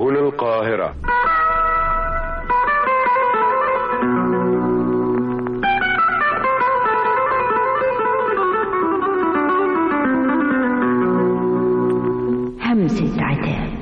هنا القاهرة همسة عتاب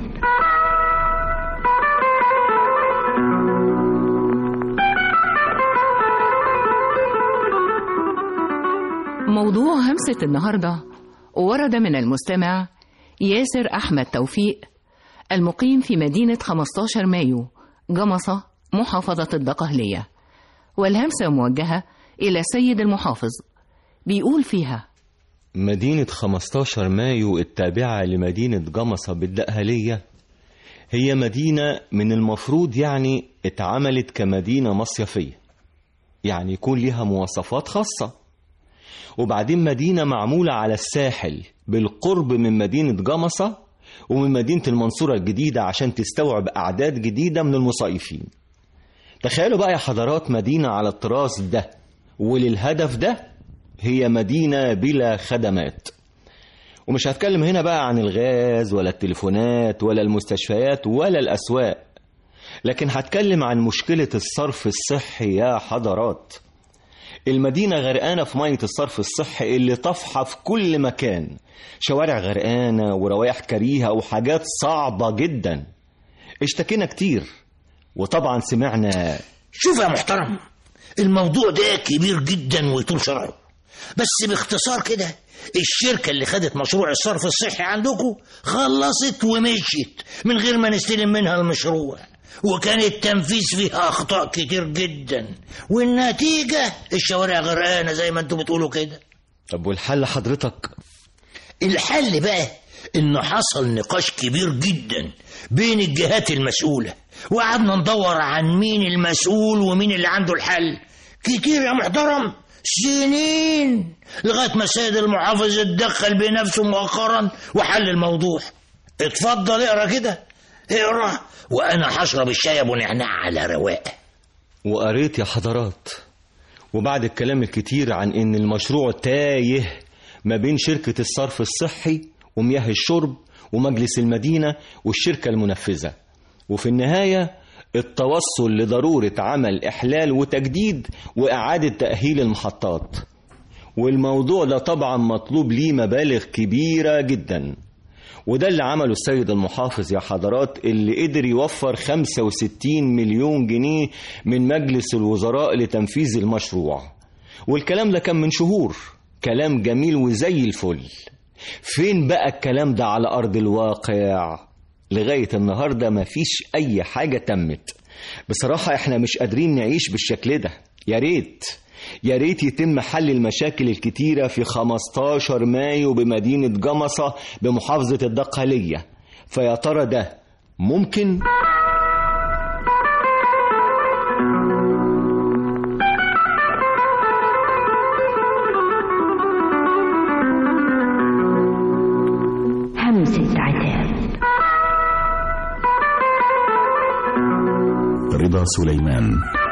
موضوع همسة النهاردة ورد من المستمع ياسر أحمد توفيق المقيم في مدينة 15 مايو جمصة محافظة الدقهلية والهمسة موجهة إلى السيد المحافظ بيقول فيها مدينة 15 مايو التابعة لمدينة جمصة بالدقهلية هي مدينة من المفروض يعني اتعملت كمدينة مصيفية يعني يكون لها مواصفات خاصة وبعدين مدينة معمولة على الساحل بالقرب من مدينة جمصة ومن مدينة المنصورة الجديدة عشان تستوعب أعداد جديدة من المصيفين تخيلوا بقى يا حضرات مدينة على الطراز ده وللهدف ده هي مدينة بلا خدمات ومش هتكلم هنا بقى عن الغاز ولا التليفونات ولا المستشفيات ولا الأسواق لكن هتكلم عن مشكلة الصرف الصحي يا حضرات المدينة غرقانة في مية الصرف الصحي اللي طافحة في كل مكان شوارع غرقانة وروايح كريهة وحاجات صعبة جدا اشتكينا كتير وطبعا سمعنا شوف يا محترم الموضوع ده كبير جدا ويطول شرحه بس باختصار كده الشركة اللي خدت مشروع الصرف الصحي عندكم خلصت ومشيت من غير ما نستلم منها المشروع وكان التنفيذ فيها أخطاء كتير جدا والنتيجة الشوارع غرقانة زي ما انتم بتقولوا كده طب والحل حضرتك الحل بقى إنه حصل نقاش كبير جدا بين الجهات المسؤولة وقعدنا ندور عن مين المسؤول ومين اللي عنده الحل كتير يا محترم سنين لغاية ما السيد المحافظ اتدخل بنفسه مؤخرا وحل الموضوع اتفضل اقرا كده اقرا وانا هشرب الشاي ابو نعناع على رواق وقريت يا حضرات وبعد الكلام الكتير عن ان المشروع تايه ما بين شركة الصرف الصحي ومياه الشرب ومجلس المدينة والشركة المنفذة وفي النهاية التوصل لضرورة عمل إحلال وتجديد وإعادة تأهيل المحطات والموضوع ده طبعا مطلوب ليه مبالغ كبيرة جدا وده اللي عمله السيد المحافظ يا حضرات اللي قدر يوفر 65 مليون جنيه من مجلس الوزراء لتنفيذ المشروع والكلام ده كان من شهور كلام جميل وزي الفل فين بقى الكلام ده على أرض الواقع لغاية النهاردة مفيش أي حاجة تمت بصراحة احنا مش قادرين نعيش بالشكل ده يا ريت يا ريت يتم حل المشاكل الكتيرة في 15 مايو بمدينة جمصة بمحافظة الدقهلية فيا ترى ده ممكن؟ همسة عتاب رضا سليمان